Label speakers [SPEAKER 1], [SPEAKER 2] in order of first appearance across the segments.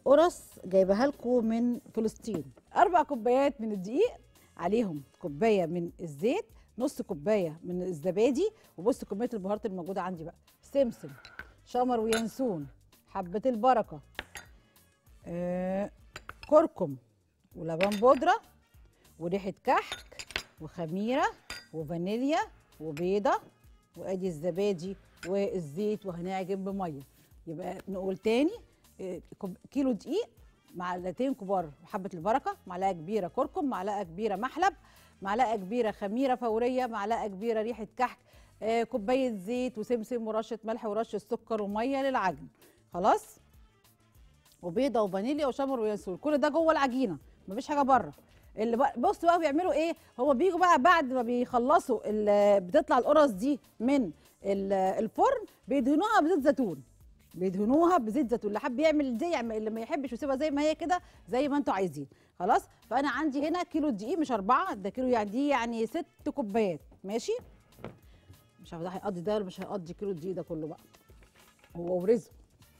[SPEAKER 1] قرص جايبها لكم من فلسطين اربع كوبايات من الدقيق عليهم كوبايه من الزيت نص كوبايه من الزبادي وبص كميه البهارات الموجوده عندي بقى سمسم شمر وينسون حبه البركه آه كركم ولبن بودره وريحه كحك وخميره وفانيليا وبيضه وادي الزبادي والزيت وهنعجن بميه يبقى نقول تاني إيه، كوب- كيلو دقيق معلقتين كبار حبه البركه معلقه كبيره كركم معلقه كبيره محلب معلقه كبيره خميره فوريه معلقه كبيره ريحه كحك آه، كوبايه زيت وسمسم ورشه ملح ورشه سكر وميه للعجن خلاص وبيضه وفانيليا وشمر وينسون كل ده جوه العجينه مفيش حاجه بره اللي بقى بصوا بقى بيعملوا ايه هو بيجوا بقى بعد ما بيخلصوا ال- بتطلع القرص دي من ال- الفرن بيدهنوها بزيت زيتون بيدهنوها بزيت زيتون اللي حب يعمل زي يعمل- اللي ما يحبش يسيبها زي ما هي كده زي ما انتوا عايزين خلاص فانا عندي هنا كيلو دقيق مش اربعه ده كيلو يعني دي يعني ست كوبايات ماشي مش عارفه ده هيقضي ده ولا مش هيقضي كيلو الدقيق ده كله بقى هو ورزق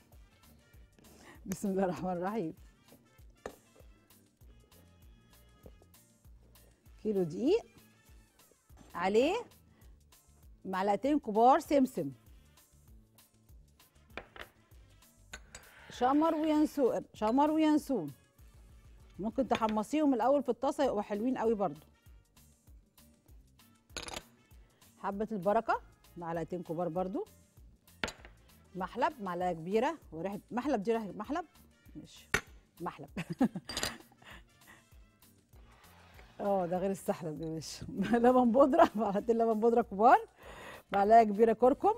[SPEAKER 1] بسم الله الرحمن الرحيم كيلو دقيق عليه معلقتين كبار سمسم شمر وينسون شمر وينسون ممكن تحمصيهم الاول في الطاسه يبقوا حلوين قوي برضو حبه البركه معلقتين كبار برضو محلب معلقه كبيره وريحه محلب دي ريحه محلب ماشي محلب اه ده غير السحلب يا باشا لبن بودره معلقتين لبن بودره كبار معلقه كبيره كركم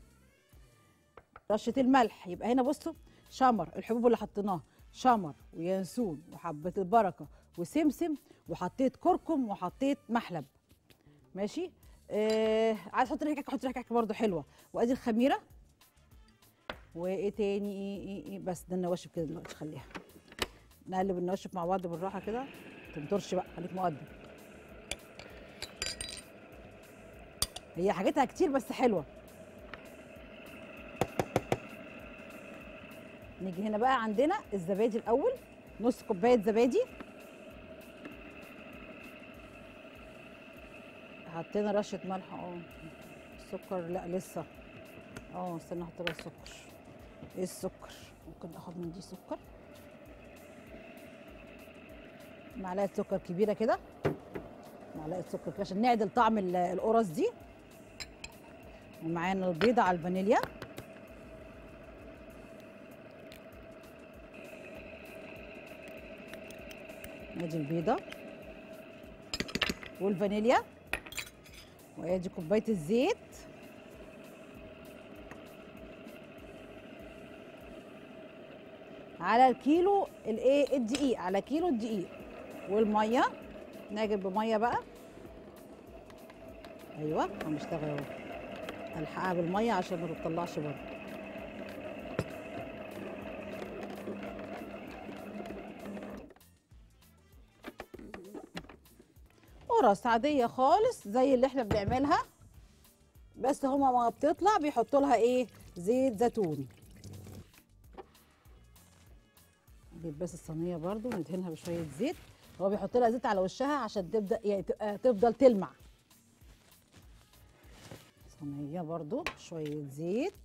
[SPEAKER 1] رشه الملح يبقى هنا بصوا شمر الحبوب اللي حطيناها شمر وينسون وحبه البركه وسمسم وحطيت كركم وحطيت محلب ماشي آه عايز احط ريحه كحك احط ريحه كحك برده حلوه وادي الخميره وايه تاني ايه ايه, إيه بس ده النواشف كده دلوقتي خليها نقلب النواشف مع بعض بالراحه كده تنطرش بقى خليك مؤدب هي حاجتها كتير بس حلوه نيجي هنا بقى عندنا الزبادي الاول نص كوبايه زبادي حطينا رشه ملح اه السكر لا لسه اه استنى احط بقى السكر ايه السكر ممكن اخد من دي سكر معلقه سكر كبيره كده معلقه سكر كده عشان نعدل طعم ال- القرص دي ومعانا البيضه على الفانيليا ادي البيضه والفانيليا وادي كوبايه الزيت على الكيلو الايه الدقيق على كيلو الدقيق والميه نعجن بميه بقى ايوه هنشتغل اهو الحقها بالميه عشان ما تطلعش بره قرص عاديه خالص زي اللي احنا بنعملها بس هما ما بتطلع بيحطوا لها ايه زيت زيتون نجيب بس الصينيه برضو ندهنها بشويه زيت هو بيحط لها زيت على وشها عشان تبدا يعني تبقى تفضل تلمع صينيه برضو شويه زيت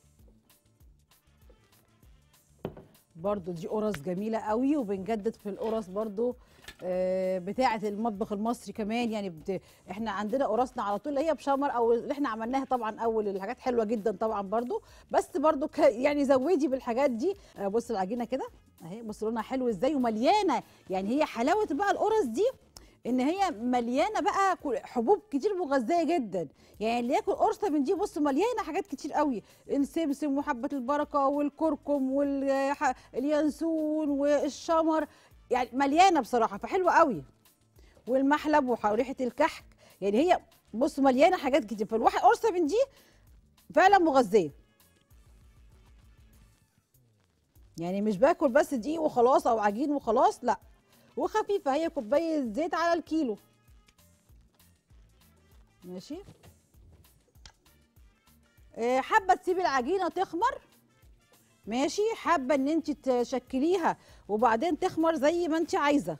[SPEAKER 1] برضو دي قرص جميله قوي وبنجدد في القرص برضو آه، بتاعه المطبخ المصري كمان يعني بت... احنا عندنا قرصنا على طول اللي هي بشمر او اللي احنا عملناها طبعا اول الحاجات حلوه جدا طبعا برضو بس برضو ك... يعني زودي بالحاجات دي آه، بص العجينه كده اهي بص لونها حلو ازاي ومليانه يعني هي حلاوه بقى القرص دي ان هي مليانه بقى كل- حبوب كتير مغذيه جدا يعني اللي ياكل قرصه من دي بص مليانه حاجات كتير قوي السمسم وحبه البركه والكركم واليانسون والشمر يعني مليانه بصراحه فحلوه قوي والمحلب وح- وريحه الكحك يعني هي بص مليانه حاجات كتير فالواحد قرصه من دي فعلا مغذيه يعني مش باكل بس دقيق وخلاص او عجين وخلاص لا وخفيفه هي كوبايه زيت على الكيلو ماشي آه، حابه تسيبي العجينه تخمر ماشي حابه ان انت تشكليها وبعدين تخمر زي ما انت عايزه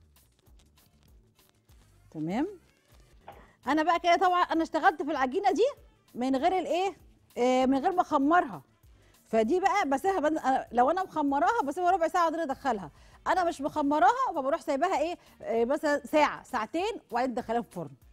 [SPEAKER 1] تمام انا بقى كده طبعا انا اشتغلت في العجينه دي من غير الايه آه من غير ما اخمرها فدي بقى بسيبها بن... أنا لو انا مخمراها بسيبها ربع ساعه وبعدين ادخلها انا مش مخمراها فبروح سايباها ايه آه مثلا ساعه ساعتين وبعدين ادخلها في الفرن